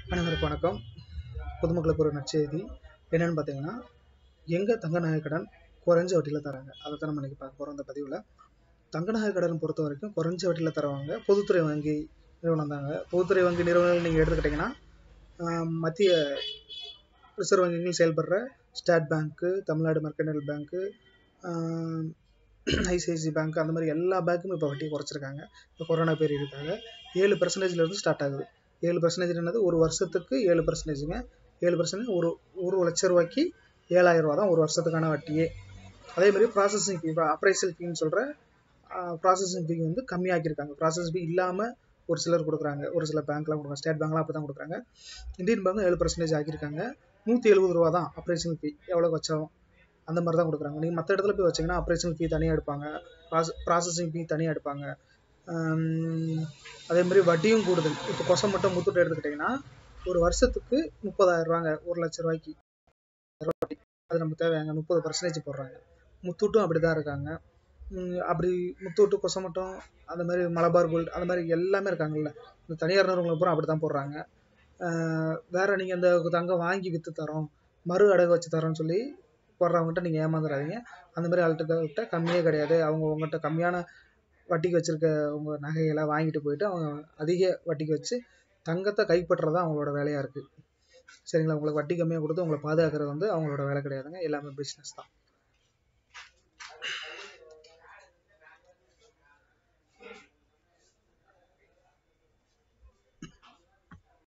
அனைவருக்கும் வணக்கம் பொதுமக்களுக்கு ஒரு நற்செய்தி என்னன்னு பார்த்தீங்கன்னா எங்கே தங்க நகை கடன் குறைஞ்ச வட்டியில் தராங்க அதை தான் நம்ம இன்னைக்கு பார்க்க போகிறோம் இந்த பதிவில் தங்க நகை கடன் பொறுத்த வரைக்கும் குறைஞ்ச வட்டியில் தருவாங்க பொதுத்துறை வங்கி நிறுவனம் தாங்க பொதுத்துறை வங்கி நிறுவனங்கள் நீங்கள் எடுத்துக்கிட்டிங்கன்னா ஆஹ், மத்திய ரிசர்வ் வங்கிகள் செயல்படுற state bank Tamil Nadu mercantile bank ICICI bank அந்த மாதிரி எல்லா பேங்க்குமே இப்போ வட்டி குறைச்சிருக்காங்க இப்போ கொரோனா பீரியடுக்காக ஏழு பர்சன்டேஜ்லேருந்து ஸ்டார்ட் ஆகுது ஏழு பர்சன்டேஜ் என்னது ஒரு வருஷத்துக்கு ஏழு பர்சன்டேஜுங்க ஏழு பர்சன்டேஜ் ஒரு ஒரு லட்ச ரூபாய்க்கு ஏழாயிரம் ரூபா தான் ஒரு வருஷத்துக்கான வட்டியே அதே மாதிரி ப்ராசஸிங் ஃபீ அப்ரைசல் ஃபீன்னு சொல்கிற ப்ராசஸிங் ஃபீ வந்து கம்மியாக்கியிருக்காங்க ப்ராசஸ் ஃபீ இல்லாமல் ஒரு சிலர் கொடுக்குறாங்க ஒரு சில பேங்க்லாம் கொடுக்குறாங்க ஸ்டேட் பேங்க்லாம் அப்படி தான் கொடுக்குறாங்க இந்தியன் பேங்க் ஏழு பர்சன்டேஜ் ஆக்கியிருக்காங்க நூற்றி எழுபது ரூபா தான் அப்ரேஷனல் ஃபீ எவ்வளோ வச்சாலும் அந்த மாதிரி தான் கொடுக்குறாங்க நீங்கள் மற்ற இடத்துல போய் வச்சீங்கன்னா ஆப்ரேஷனல் ஃபீ தனியாக எடுப்பாங்க ப்ராச ப்ராசஸிங் ஃபீ தனியாக எடுப்பாங்க ஆம், அதே மாதிரி வட்டியும் கூடுதல் இப்போ கொசம் மட்டும் முத்தூட்டு எடுத்துக்கிட்டிங்கன்னா ஒரு வருஷத்துக்கு முப்பதாயிரம் ரூபாங்க ஒரு லட்ச ரூபாய்க்கு வட்டி அது நமக்கு தேவையாங்க முப்பது பர்சன்டேஜ் போடுறாங்க முத்தூட்டும் அப்படி தான் இருக்காங்க ம், அப்படி முத்தூட்டு கொசமட்டம் அந்த மாதிரி மலபார் கோல்டு அந்த மாதிரி எல்லாமே இருக்காங்கல்ல இந்த தனியார் நிறுவனங்களை பூரா அப்படி தான் போடுறாங்க ஆஹ் வேற நீங்கள் இந்த தங்கம் வாங்கி விற்று தரோம் மறு அடகு வச்சு தரோம்னு சொல்லி போடுறவங்ககிட்ட நீங்கள் ஏமாந்துடாதீங்க அந்த மாதிரி ஆள்கிட்ட கம்மியே கிடையாது அவங்க உங்கள்கிட்ட கம்மியான வட்டிக்கு வச்சிருக்க உங்க நகைகளை வாங்கிட்டு போயிட்டு அவங்க அதிக வட்டிக்கு வச்சு தங்கத்தை கைப்பற்றுறது தான் அவங்களோட வேலையாக இருக்குது சரிங்களா உங்களுக்கு வட்டி கம்மியாக கொடுத்து உங்களை பாதுகாக்கிறது வந்து அவங்களோட வேலை கிடையாதுங்க எல்லாமே பிஸ்னஸ் தான்